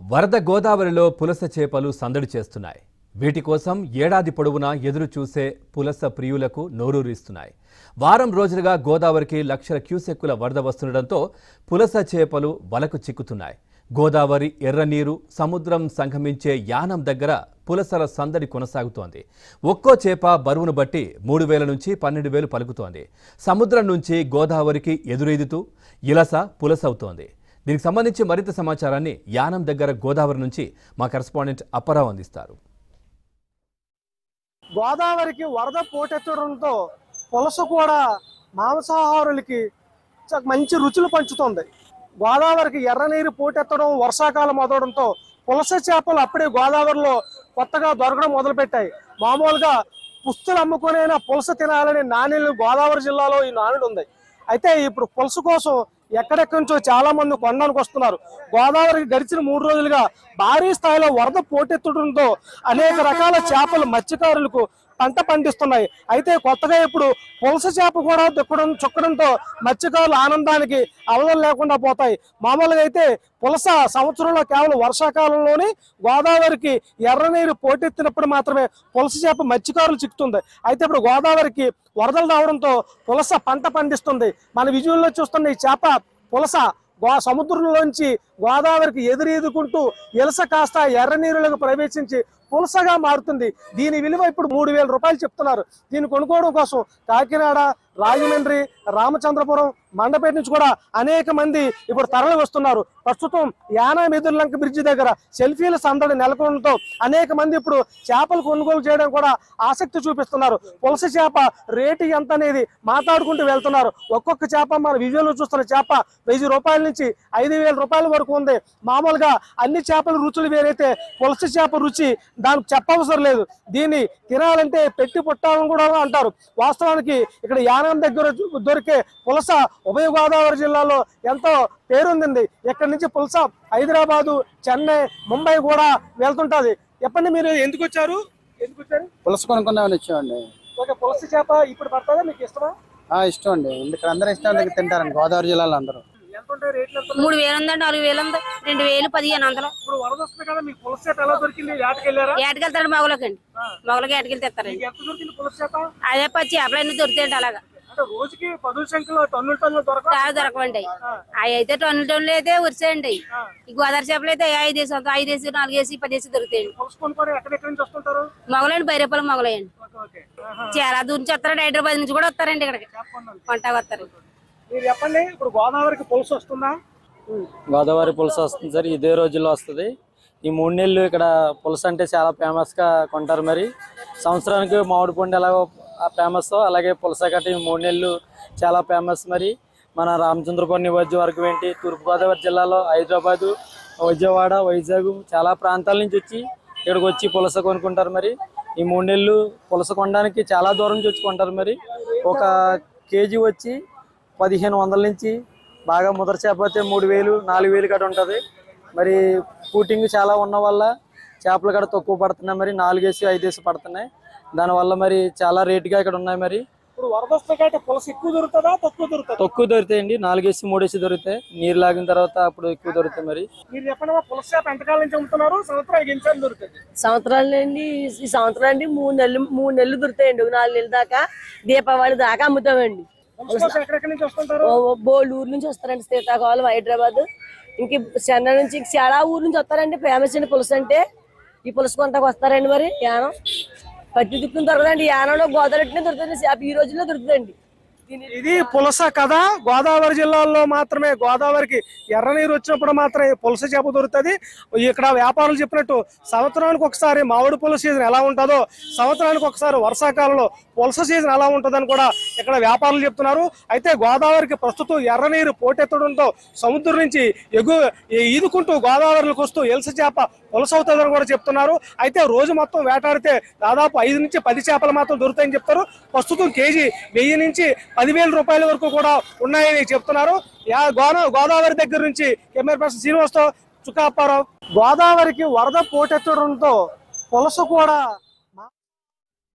వరద గోదావరిలో పులస చేపలు సందడి చేస్తున్నాయి వీటి కోసం ఏడాది పొడవునా ఎదురు చూసే పులస ప్రియులకు నోరూరిస్తున్నాయి వారం రోజులుగా గోదావరికి లక్షల క్యూసెక్కుల వరద వస్తుండటంతో పులస చేపలు వలకు చిక్కుతున్నాయి గోదావరి ఎర్రనీరు సముద్రం సంగమించే యానం దగ్గర పులసల సందడి కొనసాగుతోంది ఒక్కో చేప బరువును బట్టి మూడు వేల నుంచి పన్నెండు వేలు పలుకుతోంది సముద్రం నుంచి గోదావరికి ఎదురెదుతూ ఇలస పులసవుతోంది దీనికి సంబంధించి మరింత సమాచారాన్ని యానం దగ్గర గోదావరి నుంచి మా కరెస్పాండెంట్ అప్పారావు అందిస్తారు గోదావరికి వరద పోటెత్తడంతో పులస కూడా మాంసాహారులకి చ- మంచి రుచులు పంచుతుంది గోదావరికి ఎర్రనీరు పోటెత్తడం వర్షాకాలం మొదలడంతో పులస చేపలు అప్పుడే గోదావరిలో కొత్తగా దొరకడం మొదలుపెట్టాయి మామూలుగా పుస్తులు అమ్ముకునైనా పులస తినాలని నాణ్యులు గోదావరి జిల్లాలో ఈ నానుడు ఉంది అయితే ఇప్పుడు పులస కోసం ఎక్కడెక్కడి నుంచో చాలా మంది కొనడానికి వస్తున్నారు గోదావరికి గడిచిన మూడు రోజులుగా భారీ స్థాయిలో వరద పోటెత్తడంతో అనేక రకాల చేపలు మత్స్యకారులకు పంట పండిస్తున్నాయి అయితే కొత్తగా ఇప్పుడు పులస చేప కూడా దిక్కడం చుక్కడంతో మత్స్యకారుల ఆనందానికి అవధులు లేకుండా పోతాయి మామూలుగా అయితే పులస సంవత్సరంలో కేవలం వర్షాకాలంలోనే గోదావరికి ఎర్రనీరు పోటెత్తినప్పుడు మాత్రమే పులస చేప మత్స్యకారులు చిక్కుతుంది అయితే ఇప్పుడు గోదావరికి వరదలు రావడంతో పులస పంట పండిస్తుంది మన విజువల్లో చూస్తున్న ఈ చేప పులస గో సముద్రంలోంచి గోదావరికి ఎదురెదుకుంటూ ఇలస కాస్త ఎర్ర నీరులకు ప్రవేశించి పులసగా మారుతుంది దీని విలువ ఇప్పుడు మూడు వేల రూపాయలు చెప్తున్నారు దీన్ని కొనుక్కోవడం కోసం కాకినాడ రాజమండ్రి రామచంద్రపురం మండపేట నుంచి కూడా అనేక మంది ఇప్పుడు తరలి వస్తున్నారు ప్రస్తుతం యానా మెదుర్లంక బ్రిడ్జి దగ్గర సెల్ఫీల సందడి నెలకొనడంతో అనేక మంది ఇప్పుడు చేపలు కొనుగోలు చేయడం కూడా ఆసక్తి చూపిస్తున్నారు పులస చేప రేటు ఎంత అనేది మాట్లాడుకుంటూ వెళ్తున్నారు ఒక్కొక్క చేప మన విజువల్ చూస్తున్న చేప వెయ్యి రూపాయల నుంచి ఐదు వేల రూపాయల వరకు ఉంది మామూలుగా అన్ని చేపల రుచులు వేరైతే పులస చేప రుచి దానికి చెప్పవసరం లేదు దీన్ని తినాలంటే పెట్టి పుట్టాలని కూడా అంటారు వాస్తవానికి ఇక్కడ యానం దగ్గర దొరికే పులస ఉభయ గోదావరి జిల్లాలో ఎంతో పేరొందింది ఇక్కడి నుంచి పులస హైదరాబాదు చెన్నై ముంబై కూడా వెళ్తుంటది చెప్పండి మీరు ఎందుకు వచ్చారు ఎందుకు వచ్చారు పులుసు కొనుక్కుందామని వచ్చామండి ఒక పులస చేప ఇప్పుడు పడుతుందా మీకు ఇష్టమా ఆ, ఇష్టం అండి ఇక్కడ అందరూ ఇష్టం దగ్గర తింటారండి గోదావరి జిల్లాలో అందరూ ఎంత ఉంటాయి రేట్లు ఎంత మూడు వేలు ఉందా నాలుగు వేలు ఉందా రెండు వేలు పదిహేను వందలు ఇప్పుడు వరద వస్తుంది కదా మీకు పులస చేప ఎలా దొరికింది ఏటకెళ్ళారా ఏటకెళ్తాడు మగలకండి మగలకి ఏటకెళ్ళి తెస్తారండి మీకు ఎంత దొరికింది పులస చేప అదే పచ్చి చేపలన్నీ దొరుకుతాయండి అలాగా అంటే రోజుకి పదుల సంఖ్యలో టన్నుల టన్నులు దొరక తాగు దొరకవండి అవి అయితే టన్నులు టన్నులు అయితే వరిసాయండి ఈ గోదావరి చేపలు అయితే ఐదేసి వంద ఐదేసి నాలుగేసి పదేసి దొరుకుతాయండి పులస కొనుక్కొని ఎక్కడెక్కడి నుంచి వస్తుంటారు మొగలండి బైరేపల్లి మొగలయ్యండి ఓకే ఓకే ఆహా. చాలా దూరం నుంచి వస్తారండి హైదరాబాద్ నుంచి కూడా వస్తారండి ఇక్కడికి చెప్పండి. కొంటా వస్తారు మీరు చెప్పండి ఇప్పుడు గోదావరికి పులస వస్తుందా గోదావరి పులస వస్తుంది సార్ ఇదే రోజుల్లో వస్తుంది ఈ మూడు నెలలు ఇక్కడ పులస అంటే చాలా ఫేమస్ గా కొంటారు మరి సంవత్సరానికి మామిడి పండు ఎలాగో ఫేమస్ అలాగే పులస గట్ట ఈ మూడు నెలలు చాలా ఫేమస్ మరి మన రామచంద్రపురం నియోజకవర్గం ఏంటి తూర్పుగోదావరి జిల్లాలో హైదరాబాదు విజయవాడ వైజాగ్ చాలా ప్రాంతాల నుంచి వచ్చి ఇక్కడికి వచ్చి పులస కొనుక్కుంటారు మరి ఈ మూడు నెలలు పులస కొనడానికి చాలా దూరం నుంచి వచ్చి కొంటారు మరి ఒక కేజీ వచ్చి పదిహేను వందల నుంచి బాగా ముదర చేప అయితే మూడు వేలు నాలుగు వేలు గట్ట ఉంటుంది మరి కూటింగ్ చాలా ఉన్న వల్ల చేపలు కూడా తక్కువ పడుతున్నాయి మరి నాలుగేసి ఐదేసి పడుతున్నాయి దానివల్ల మరి చాలా రేటుగా ఇక్కడ ఉన్నాయి మరి ఇప్పుడు వరద వస్తే కాబట్టి పులస ఎక్కువ దొరుకుతుందా తక్కువ దొరుకుతుందా తక్కువ దొరుకుతాయండి నాలుగేసి మూడేసి దొరుకుతాయి నీరు లాగిన తర్వాత అప్పుడు ఎక్కువ దొరుకుతాయి మరి మీరు చెప్పండి మా పులస చేప ఎంతకాలం నుంచి అమ్ముతున్నారు సంవత్సరానికి ఎన్నిసార్లు దొరుకుతుంది సంవత్సరాలు అండి ఈ సంవత్సరం అండి మూడు నెలలు మూడు నెలలు దొరుకుతాయండి ఒక నాలుగు నెలల దాకా దీపావళి దాకా అమ్ముతామండి పులస కోసం ఎక్కడెక్కడి నుంచి వస్తుంటారు ఓ- ఓ బోల్డ్ ఊరు నుంచి వస్తారండి శ్రీకాకుళం హైదరాబాద్ ఇంక చెన్నై నుంచి ఇంక చాలా ఊరు నుంచి వస్తారండి ఫేమస్ అండి పులుసు అంటే ఈ పులుసు కొంతకు వస్తారండి మరి యానం పట్టి దిక్కుని దొరకదండి యానంలో గోదావరి దొరుకుతుంది చేప ఈ రోజుల్లో దొరుకుతుందండి ఇది పులస కదా గోదావరి జిల్లాలో మాత్రమే గోదావరికి ఎర్ర నీరు వచ్చినప్పుడు మాత్రమే పులస చేప దొరుకుతుంది ఇక్కడ వ్యాపారులు చెప్పినట్టు సంవత్సరానికి ఒకసారి మామిడి పులస సీజన్ ఎలా ఉంటుందో సంవత్సరానికి ఒకసారి వర్షాకాలంలో పులస సీజన్ ఎలా ఉంటుందని కూడా ఇక్కడ వ్యాపారులు చెప్తున్నారు అయితే గోదావరికి ప్రస్తుతం ఎర్ర నీరు పోటెత్తడంతో సముద్రం నుంచి ఎగు ఈదుకుంటూ గోదావరిలోకి వస్తూ ఎలస చేప పులస అవుతుందని కూడా చెప్తున్నారు అయితే రోజు మొత్తం వేటాడితే దాదాపు ఐదు నుంచి పది చేపలు మాత్రం దొరుకుతాయని చెప్తారు ప్రస్తుతం కేజీ వెయ్యి నుంచి పదివేల రూపాయల వరకు కూడా ఉన్నాయని చెప్తున్నారు యా గోదా గోదావరి దగ్గర నుంచి కెమెరా పర్సన్ శ్రీనివాస్తో చుక్కాపారావు గోదావరికి వరద పోటెత్తడంతో పులస కూడా